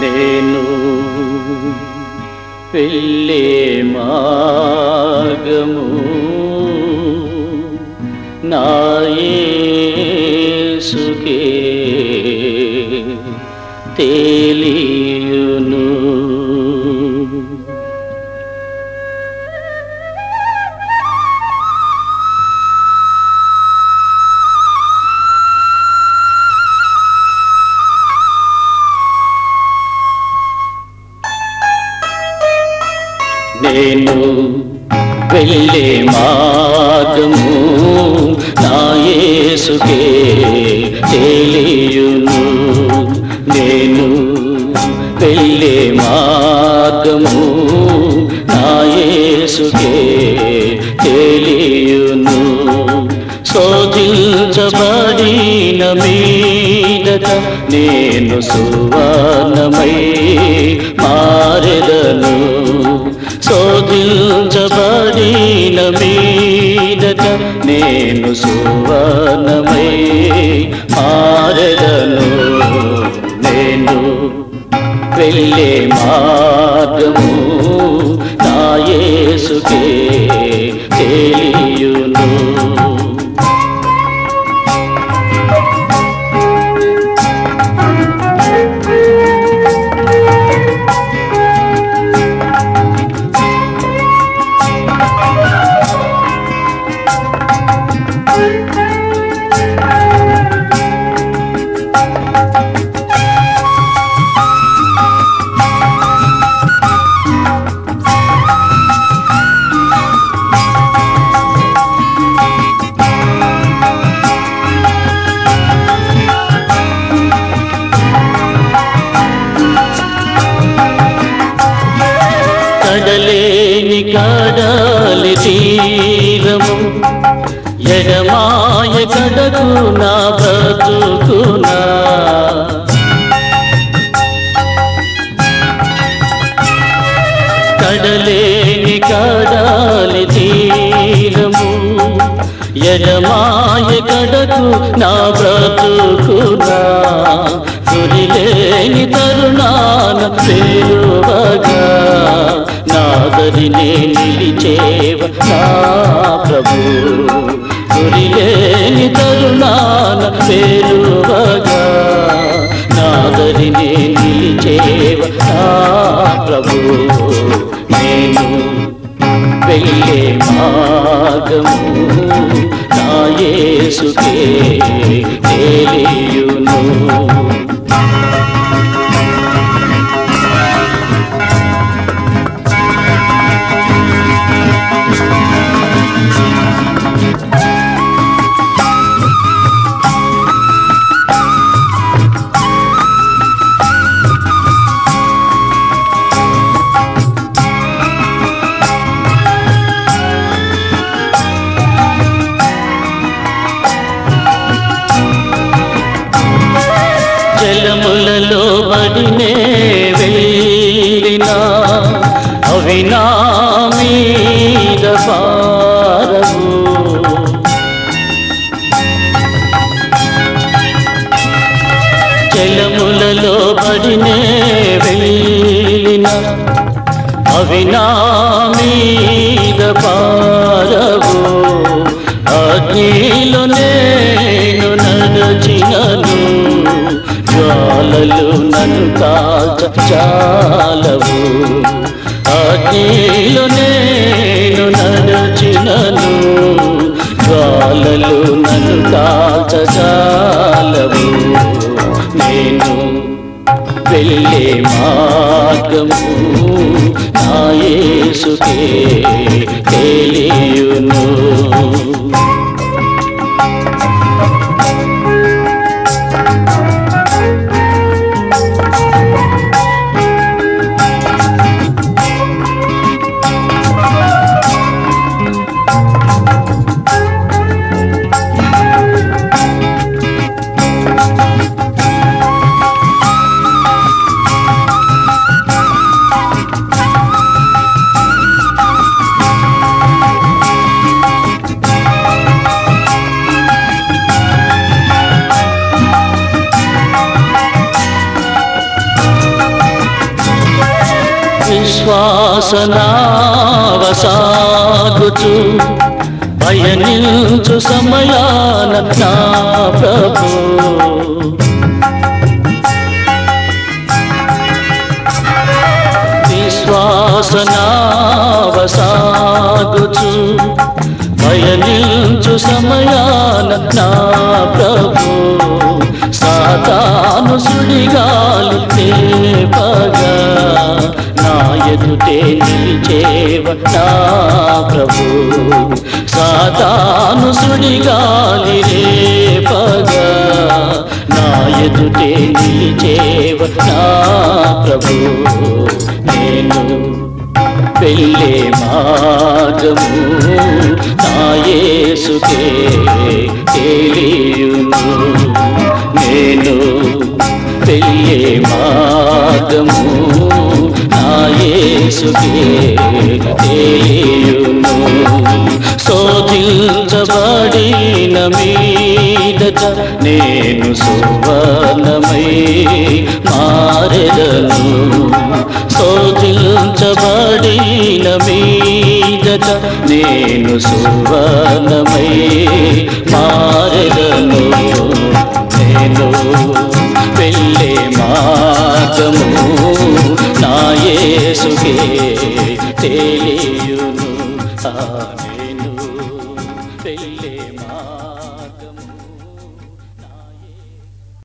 నేను వెళ్ళే మార్గము నాయసుకే తేలియును నేను వెళ్ళే మార్గము నా యేసుకే తెలియును నేను వెళ్ళే మార్గము నా యేసుకే తెలియును శోధించబడిన మీదట నేను సువర్ణమై మారెదను శోధించబడిన మీదట నేను సువర్ణమై మారెదను నేను వెళ్ళే మార్గము నా యేసుకే తెలియును కడలేని కడలి తీరము ఎడమాయ కడకు నా బ్రతుకునా కడలేని కడలి తీరము ఎడమాయ కడకు నా బ్రతుకునా గురిలేని తరుణాన పేరువగా నాదరినే నిలిచేవ నా ప్రభు గురిలేని తరుణాన పేరువగా నాదరినే నిలిచేవ నా ప్రభు నేను వెళ్ళే మార్గము నా యేసుకే తెలియును జలములలో బడినే వెళ్ళినా అవి నా మీద పారవు జలములలో బడినే వెళ్ళినా అవి నా మీద పారవు అగ్నిలో నేను నడచినను జ్వాలలు నన్ను కాల్చ చాలవు అగ్నిలో నేను నడచినను జ్వాలలు నన్ను కాల్చ చాలవు నేను వెళ్ళే మార్గము నా యేసుకే తెలియును నిశ్వాసనావసాగుచు పయనించు సమయాన నా ప్రభు నిశ్వాసనావసాగుచు పయనించు సమయాన నా ప్రభు సాతాను సుడిగాలు తేపగా నా ఎదుటే నిలిచేవ నా ప్రభు సాతాను సుడిగాలి రేపగా నా ఎదుటే నిలిచేవ నా ప్రభు నేను వెళ్ళే మార్గము నా యేసుకే తెలియును నేను వెళ్ళే మార్గము నా యేసుకే తెలియును శోధించబడిన మీదట నేను సువర్ణమై మారెదను శోధించబడిన మీదట నేను సువర్ణమై మారెదను నేను వెళ్ళే మార్గము నా యేసుకే తెలియును ఆ